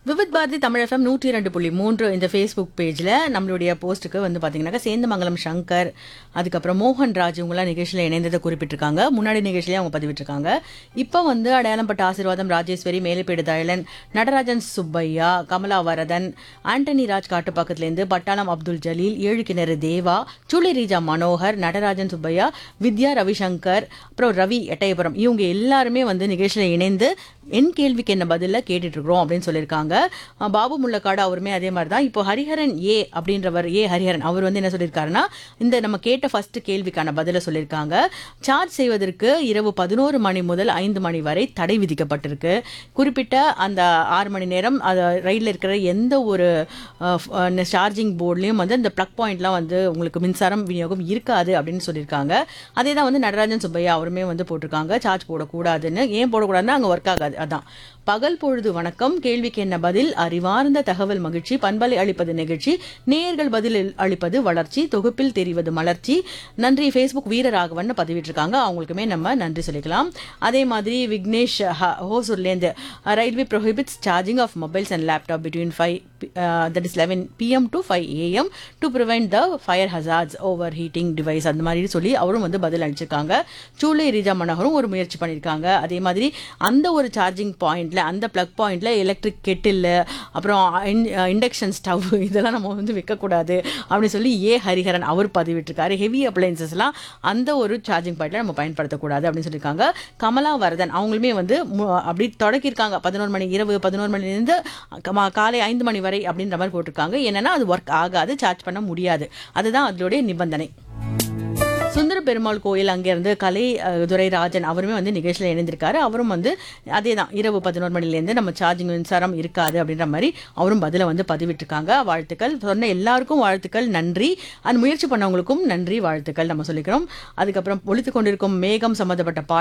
Vividh Bharathi Tamil FM நூற்றி இரண்டு புள்ளி மூன்று இந்த ஃபேஸ்புக் பேஜில் நம்மளுடைய போஸ்ட்டுக்கு வந்து பார்த்தீங்கன்னாக்கா சேந்தமங்கலம் சங்கர் அதுக்கப்புறம் மோகன் ராஜ் இவங்களாம் நிகழ்ச்சியில் இணைந்ததை குறிப்பிட்டிருக்காங்க முன்னாடி நிகழ்ச்சியிலே அவங்க பதிவிட்டிருக்காங்க இப்போ வந்து அடையாளம்பட்ட ஆசீர்வாதம் ராஜேஸ்வரி மேலப்பேடு தயலன் நடராஜன் சுப்பையா கமலா வரதன் ஆண்டனி ராஜ் காட்டுப்பாக்கத்துலேருந்து பட்டாளம் அப்துல் ஜலீல் ஏழு கிணறு தேவா சூளை ரீஜா மனோகர் நடராஜன் சுப்பையா வித்யா ரவிசங்கர் அப்புறம் ரவி எட்டயபுரம் இவங்க எல்லாருமே வந்து நிகழ்ச்சியில் இணைந்து என் கேள்விக்கு என்ன பதில கேட்டுட்டு இருக்கிறோம் அப்படின்னு சொல்லியிருக்காங்க அஹ் பாபு முள்ளக்காடு அவருமே அதே மாதிரி தான் இப்போ ஹரிஹரன் ஏ அப்படின்றவர் ஏ ஹரிஹரன் அவர் வந்து என்ன சொல்லியிருக்காருன்னா இந்த நம்ம கேட்ட ஃபர்ஸ்ட் கேள்விக்கான பதில சொல்லியிருக்காங்க சார்ஜ் செய்வதற்கு இரவு பதினோரு மணி முதல் ஐந்து மணி வரை தடை விதிக்கப்பட்டிருக்கு குறிப்பிட்ட அந்த ஆறு மணி நேரம் அது ரயிலில் இருக்கிற எந்த ஒரு சார்ஜிங் போர்ட்லேயும் வந்து இந்த ப்ளக் பாயிண்ட்லாம் வந்து உங்களுக்கு மின்சாரம் விநியோகம் இருக்காது அப்படின்னு சொல்லியிருக்காங்க அதே தான் வந்து நடராஜன் சுப்பையா அவருமே வந்து போட்டிருக்காங்க சார்ஜ் போடக்கூடாதுன்னு ஏன் போடக்கூடாதுன்னா அங்கே ஒர்க் ஆகாது அதான் பகல் பொழுது வணக்கம் கேள்விக்கு என்ன பதில் அறிவார்ந்த தகவல் மகிழ்ச்சி பண்பலை அளிப்பது நிகழ்ச்சி நேயர்கள் பதில் அளிப்பது வளர்ச்சி தொகுப்பில் தெரிவது மலர்ச்சி நன்றி ஃபேஸ்புக் வீரராகவன் பதிவிட்டிருக்காங்க அவங்களுக்குமே நம்ம நன்றி சொல்லிக்கலாம் அதே மாதிரி விக்னேஷ் ஹ- ஹோசூர்லேருந்து railway prohibits charging of mobiles and laptop between five that is eleven PM to five AM to prevent the fire hazards over heating device அந்த மாதிரி சொல்லி அவரும் வந்து பதில் அளிச்சிருக்காங்க சூளை ரீஜா மனோகரும் ஒரு முயற்சி பண்ணியிருக்காங்க அதே மாதிரி அந்த ஒரு சார்ஜிங் பாயிண்ட்ல அந்த ப்ளக் பாயிண்ட்ல எலக்ட்ரிக் கெட்டில் அப்புறம் இண்டக்ஷன் ஸ்டவ் இதெல்லாம் நம்ம வந்து வைக்கக்கூடாது அப்படின்னு சொல்லி ஏ ஹரிஹரன் அவர் பதிவிட்டிருக்காரு ஹெவி அப்ளைன்சஸ்லாம் அந்த ஒரு சார்ஜிங் பாயிண்ட்ல நம்ம பயன்படுத்தக்கூடாது அப்படின்னு சொல்லியிருக்காங்க கமலா வரதன் அவங்களுமே வந்து மு- அப்படி தொடக்கியிருக்காங்க பதினோரு மணி இரவு பதினோரு மணிலேருந்து கமா- காலை ஐந்து மணி வரை அப்படின்ற மாதிரி போட்டிருக்காங்க என்னன்னா அது ஒர்க் ஆகாது சார்ஜ் பண்ண முடியாது அதுதான் அதனுடைய நிபந்தனை சுந்தர பெருமாள் கோயில் அங்கேருந்து கலை அஹ், துரைராஜன் அவருமே வந்து நிகழ்ச்சியில் இணைந்திருக்காரு அவரும் வந்து அதே தான் இரவு பதினோரு மணிலேருந்து நம்ம சார்ஜிங் மின்சாரம் இருக்காது அப்படின்ற மாதிரி அவரும் பதிலை வந்து பதிவிட்டிருக்காங்க வாழ்த்துக்கள் சொன்ன எல்லாருக்கும் வாழ்த்துக்கள் நன்றி அந்த முயற்சி பண்ணவங்களுக்கும் நன்றி வாழ்த்துக்கள் நம்ம சொல்லிக்கிறோம் அதுக்கப்புறம் ஒழித்து கொண்டிருக்கும் மேகம் சம்மந்தப்பட்ட பாடல்